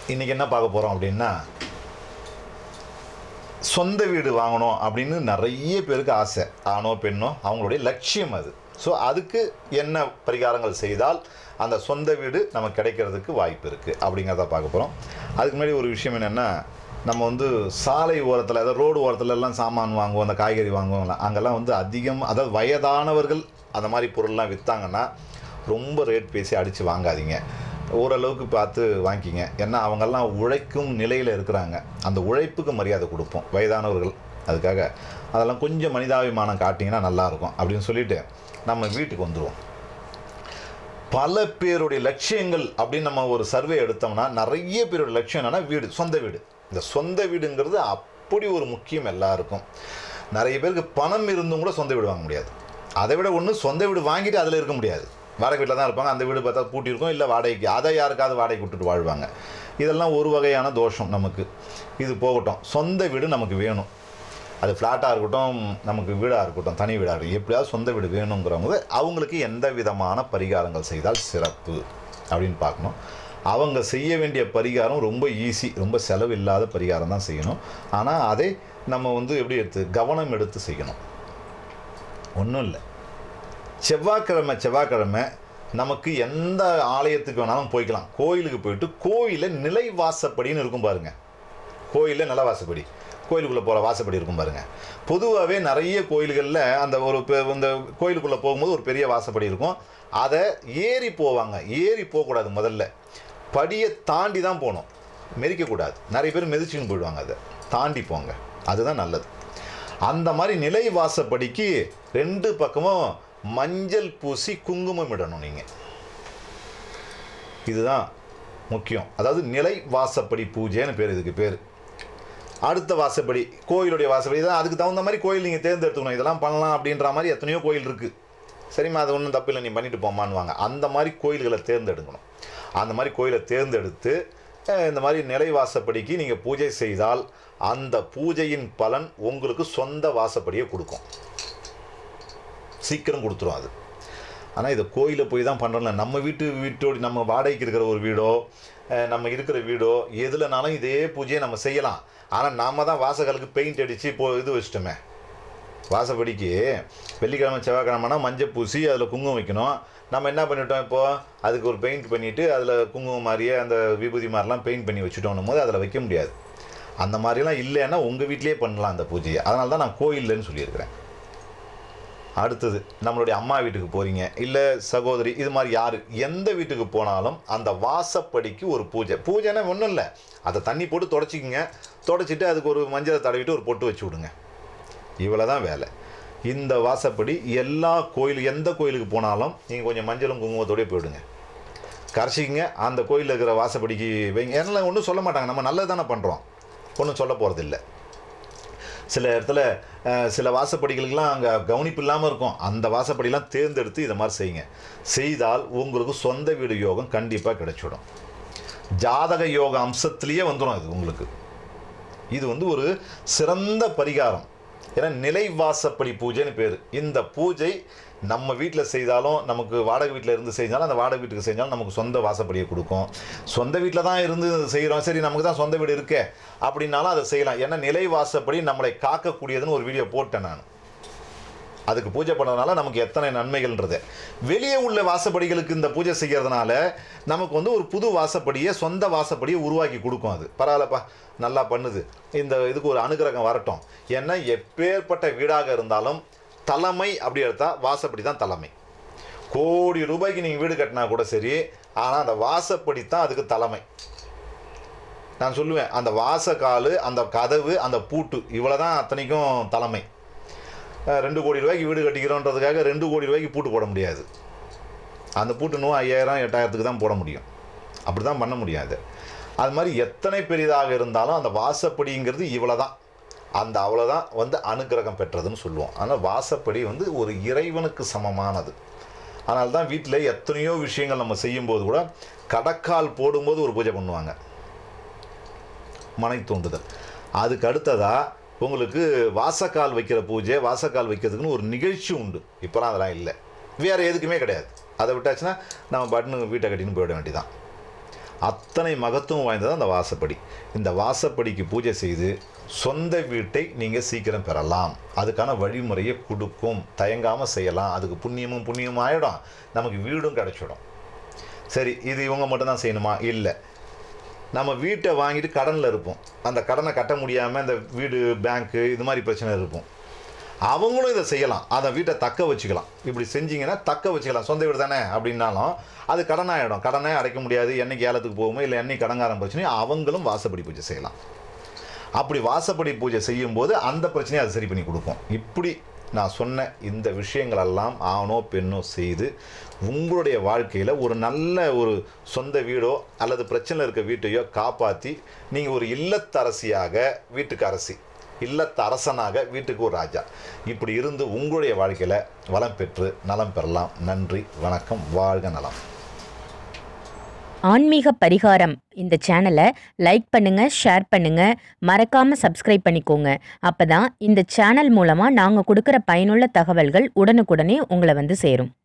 இன்றைக்கி என்ன பார்க்க போகிறோம் அப்படின்னா சொந்த வீடு வாங்கணும் அப்படின்னு நிறைய பேருக்கு ஆசை ஆணோ பெண்ணோ அவங்களுடைய லட்சியம் அது ஸோ அதுக்கு என்ன பரிகாரங்கள் செய்தால் அந்த சொந்த வீடு நமக்கு கிடைக்கிறதுக்கு வாய்ப்பு இருக்குது அப்படிங்கிறத பார்க்க போகிறோம் அதுக்கு முன்னாடி ஒரு விஷயம் என்னென்னா நம்ம வந்து சாலை ஓரத்தில் அதாவது ரோடு ஓரத்துல எல்லாம் சாமான் வாங்குவோம் அந்த காய்கறி வாங்குவோம்ல அங்கெல்லாம் வந்து அதிகம் அதாவது வயதானவர்கள் அந்த மாதிரி பொருள்லாம் விற்றாங்கன்னா ரொம்ப ரேட் பேசி அடித்து வாங்காதீங்க ஓரளவுக்கு பார்த்து வாங்கிக்கிங்க ஏன்னா அவங்கெல்லாம் உழைக்கும் நிலையில் இருக்கிறாங்க அந்த உழைப்புக்கு மரியாதை கொடுப்போம் வயதானவர்கள் அதுக்காக அதெல்லாம் கொஞ்சம் மனிதாபிமானம் காட்டிங்கன்னா நல்லாயிருக்கும் அப்படின்னு சொல்லிட்டு நம்ம வீட்டுக்கு வந்துடுவோம் பல பேருடைய லட்சியங்கள் அப்படின்னு நம்ம ஒரு சர்வே எடுத்தோம்னா நிறைய பேருடைய லட்சியம் என்னன்னா வீடு சொந்த வீடு இந்த சொந்த வீடுங்கிறது அப்படி ஒரு முக்கியம் எல்லாருக்கும் நிறைய பேருக்கு பணம் இருந்தும் கூட சொந்த வீடு வாங்க முடியாது அதை விட ஒன்று சொந்த வீடு வாங்கிட்டு அதில் இருக்க முடியாது வாடகை வீட்டில் தான் இருப்பாங்க அந்த வீடு பார்த்தா பூட்டி இருக்கும் இல்லை வாடகைக்கு அதை யாருக்காவது வாடகை விட்டுட்டு வாழ்வாங்க இதெல்லாம் ஒரு வகையான தோஷம் நமக்கு இது போகட்டும் சொந்த வீடு நமக்கு வேணும் அது ஃப்ளாட்டாக இருக்கட்டும் நமக்கு வீடாக இருக்கட்டும் தனி வீடாக இருக்கட்டும் எப்படியாவது சொந்த வீடு வேணுங்கிறவங்க அவங்களுக்கு எந்த விதமான பரிகாரங்கள் செய்தால் சிறப்பு அப்படின்னு பார்க்கணும் அவங்க செய்ய வேண்டிய பரிகாரம் ரொம்ப ஈஸி ரொம்ப செலவில்லாத பரிகாரம் தான் செய்யணும் ஆனால் அதை நம்ம வந்து எப்படி எடுத்து கவனம் எடுத்து செய்யணும் ஒன்றும் இல்லை செவ்வாய்க்கிழமை செவ்வாய்க்கிழமை நமக்கு எந்த ஆலயத்துக்கு வேணாலும் போய்க்கலாம் கோயிலுக்கு போயிட்டு கோயிலில் நிலைவாசப்படின்னு இருக்கும் பாருங்க கோயிலில் நிலவாசப்படி கோயிலுக்குள்ளே போகிற வாசப்படி இருக்கும் பாருங்க பொதுவாகவே நிறைய கோயில்களில் அந்த ஒரு பெ- இந்த கோயிலுக்குள்ளே போகும்போது ஒரு பெரிய வாசப்படி இருக்கும் அதை ஏறி போவாங்க ஏறி போகக்கூடாது முதல்ல படியை தாண்டி தான் போகணும் மெதிக்கக்கூடாது நிறைய பேர் மிதிச்சுன்னு போயிடுவாங்க அதை தாண்டி போங்க அதுதான் நல்லது அந்த மாதிரி நிலை வாசப்படிக்கு ரெண்டு பக்கமும் மஞ்சள் பூசி குங்குமம் இடணும் நீங்கள் இதுதான் முக்கியம் அதாவது நிலை வாசப்படி பூஜைன்னு பேர் இதுக்கு பேர் அடுத்த வாசப்படி கோயிலுடைய வாசப்படி தான் அதுக்கு தகுந்த மாதிரி கோயில் நீங்கள் தேர்ந்தெடுத்துக்கணும் இதெல்லாம் பண்ணலாம் அப்படின்ற மாதிரி எத்தனையோ கோயில் இருக்குது சரிம்மா அது ஒன்றும் தப்பில்லை நீ பண்ணிட்டு போமான்னுவாங்க அந்த மாதிரி கோயில்களை தேர்ந்தெடுக்கணும் அந்த மாதிரி கோயிலை தேர்ந்தெடுத்து அஹ், இந்த மாதிரி நிலை வாசப்படிக்கு நீங்கள் பூஜை செய்தால் அந்த பூஜையின் பலன் உங்களுக்கு சொந்த வாசப்படியை கொடுக்கும் சீக்கிரம் கொடுத்துரும் அது ஆனால் இதை கோயிலில் போய் தான் பண்ணுறோம்ல நம்ம வீட்டு வீட்டோடு நம்ம வாடகைக்கு இருக்கிற ஒரு வீடோ அஹ், நம்ம இருக்கிற வீடோ எதுலனாலும் இதே பூஜையை நம்ம செய்யலாம் ஆனால் நாம தான் வாசகலுக்கு பெயிண்ட் அடித்து இப்போ இது வச்சிட்டோமே வாசப்படிக்கு வெள்ளிக்கிழமை செவ்வாய்க்கிழமைனா மஞ்சள் பூசி அதில் குங்குமம் வைக்கணும் நம்ம என்ன பண்ணிட்டோம் இப்போது அதுக்கு ஒரு பெயிண்ட் பண்ணிவிட்டு அதில் குங்குமம் மாதிரியே அந்த விபூதி மாதிரிலாம் பெயிண்ட் பண்ணி வச்சுட்டோம் போது அதில் வைக்க முடியாது அந்த மாதிரிலாம் இல்லைன்னா உங்கள் வீட்டிலேயே பண்ணலாம் அந்த பூஜையை அதனால தான் நான் கோயில்லன்னு சொல்லியிருக்கிறேன் அடுத்தது நம்மளுடைய அம்மா வீட்டுக்கு போகிறீங்க இல்லை சகோதரி இது மாதிரி யார் எந்த வீட்டுக்கு போனாலும் அந்த வாசப்படிக்கு ஒரு பூஜை பூஜைன்னா ஒன்றும் இல்லை அதை தண்ணி போட்டு தொடச்சிக்கிங்க தொடச்சிட்டு அதுக்கு ஒரு மஞ்சளை தடவிட்டு ஒரு பொட்டு வச்சு விடுங்க இவ்வளோ தான் வேலை இந்த வாசப்படி எல்லா கோயில் எந்த கோயிலுக்கு போனாலும் நீங்கள் கொஞ்சம் மஞ்சளும் குங்குமத்தோடய போயிடுங்க கரைச்சிக்கிங்க அந்த கோயிலில் இருக்கிற வாசப்படிக்கு வைங்க ஏன்னா ஒன்றும் சொல்ல மாட்டாங்க நம்ம நல்லது தானே பண்ணுறோம் ஒன்றும் சொல்ல போகிறதில்ல சில இடத்துல அஹ், சில வாசப்படிகளுக்கெல்லாம் அங்கே கவனிப்பு இல்லாமல் இருக்கும் அந்த வாசப்படிலாம் தேர்ந்தெடுத்து இதை மாதிரி செய்யுங்க செய்தால் உங்களுக்கு சொந்த வீடு யோகம் கண்டிப்பாக கிடைச்சிடும் ஜாதக யோக அம்சத்திலேயே வந்துடும் இது உங்களுக்கு இது வந்து ஒரு சிறந்த பரிகாரம் ஏன்னா நிலை வாசப்படி பூஜைன்னு பேர் இந்த பூஜை நம்ம வீட்டில் செய்தாலும் நமக்கு வாடகை வீட்டில் இருந்து செஞ்சாலும் அந்த வாடகை வீட்டுக்கு செஞ்சாலும் நமக்கு சொந்த வாசப்படியை கொடுக்கும் சொந்த வீட்டில் தான் இருந்து செய்கிறோம் சரி நமக்கு தான் சொந்த வீடு இருக்கே அப்படின்னாலும் அதை செய்யலாம் ஏன்னா நிலை வாசப்படி நம்மளை காக்கக்கூடியதுன்னு ஒரு வீடியோ போட்டேன் நான் அதுக்கு பூஜை பண்ணதுனால நமக்கு எத்தனை நன்மைகள்ன்றது வெளியே உள்ள வாசப்படிகளுக்கு இந்த பூஜை செய்கிறதுனால நமக்கு வந்து ஒரு புது வாசப்படியை சொந்த வாசப்படியை உருவாக்கி கொடுக்கும் அது பரவாயில்லப்பா நல்லா பண்ணுது இந்த இதுக்கு ஒரு அனுகிரகம் வரட்டும் ஏன்னா எப்பேற்பட்ட வீடாக இருந்தாலும் தலைமை அப்படி எடுத்தால் வாசப்படி தான் தலைமை கோடி ரூபாய்க்கு நீங்கள் வீடு கட்டினா கூட சரி ஆனால் அந்த வாசப்படி தான் அதுக்கு தலைமை நான் சொல்லுவேன் அந்த வாசக்கால் அந்த கதவு அந்த பூட்டு இவ்வளோ தான் அத்தனைக்கும் தலைமை அஹ் ரெண்டு கோடி ரூபாய்க்கு வீடு கட்டிக்கிறோன்றதுக்காக ரெண்டு கோடி ரூபாய்க்கு பூட்டு போட முடியாது அந்த பூட்டு இன்னும் ஐயாயிரம் எட்டாயிரத்துக்கு தான் போட முடியும் அப்படி தான் பண்ண முடியாது அது மாதிரி எத்தனை பெரிதாக இருந்தாலும் அந்த வாசப்படிங்கிறது இவ்வளோ தான் அந்த அவ்வளோதான் வந்து அனுக்கிரகம் பெற்றதுன்னு சொல்லுவோம் ஆனால் வாசப்படி வந்து ஒரு இறைவனுக்கு சமமானது அதனால தான் வீட்டில் எத்தனையோ விஷயங்கள் நம்ம செய்யும்போது கூட கடக்கால் போடும்போது ஒரு பூஜை பண்ணுவாங்க மனை தூண்டுதல் அதுக்கு அடுத்ததாக உங்களுக்கு வாசக்கால் வைக்கிற பூஜை வாசக்கால் வைக்கிறதுக்குன்னு ஒரு நிகழ்ச்சி உண்டு இப்போலாம் அதெல்லாம் இல்லை வேறு எதுக்குமே கிடையாது அதை விட்டாச்சுன்னா நம்ம பட்னு வீட்டை கட்டின்னு போயிட வேண்டியதான் அத்தனை மகத்துவம் வாய்ந்தது அந்த வாசப்படி இந்த வாசப்படிக்கு பூஜை செய்து சொந்த வீட்டை நீங்கள் சீக்கிரம் பெறலாம் அதுக்கான வழிமுறையை கொடுக்கும் தயங்காமல் செய்யலாம் அதுக்கு புண்ணியமும் புண்ணியமும் ஆகிடும் நமக்கு வீடும் கிடச்சிடும் சரி இது இவங்க மட்டும்தான் செய்யணுமா இல்லை நம்ம வீட்டை வாங்கிட்டு கடனில் இருப்போம் அந்த கடனை கட்ட முடியாமல் இந்த வீடு பேங்க்கு இது மாதிரி பிரச்சனை இருப்போம் அவங்களும் இதை செய்யலாம் அதை வீட்டை தக்க வச்சுக்கலாம் இப்படி செஞ்சீங்கன்னா தக்க வச்சுக்கலாம் சொந்த வீடு தானே அப்படின்னாலும் அது கடனாயிடும் கடனே அடைக்க முடியாது என்னைக்கு ஏலத்துக்கு போகுமோ இல்லை என்னைக்கு கடங்காரன் பிரச்சனையும் அவங்களும் வாசப்படி பூஜை செய்யலாம் அப்படி வாசப்படி பூஜை செய்யும்போது அந்த பிரச்சனையை அது சரி பண்ணி கொடுக்கும் இப்படி நான் சொன்ன இந்த விஷயங்களெல்லாம் ஆணோ பெண்ணோ செய்து உங்களுடைய வாழ்க்கையில் ஒரு நல்ல ஒரு சொந்த வீடோ அல்லது பிரச்சனை இருக்க வீட்டையோ காப்பாற்றி நீங்கள் ஒரு இல்லத்தரசியாக வீட்டுக்கு அரசி இல்லத்து அரசனாக வீட்டுக்கு ஒரு ராஜா இப்படி இருந்து உங்களுடைய வாழ்க்கையில் வளம் பெற்று நலம் பெறலாம் நன்றி வணக்கம் வாழ்க நலம் ஆன்மீக பரிகாரம் இந்த சேனலை லைக் பண்ணுங்க ஷேர் பண்ணுங்க மறக்காம சப்ஸ்கிரைப் பண்ணிக்கோங்க அப்பதான் இந்த சேனல் மூலமா நாங்க கொடுக்கிற பயனுள்ள தகவல்கள் உடனுக்குடனே உங்களை வந்து சேரும்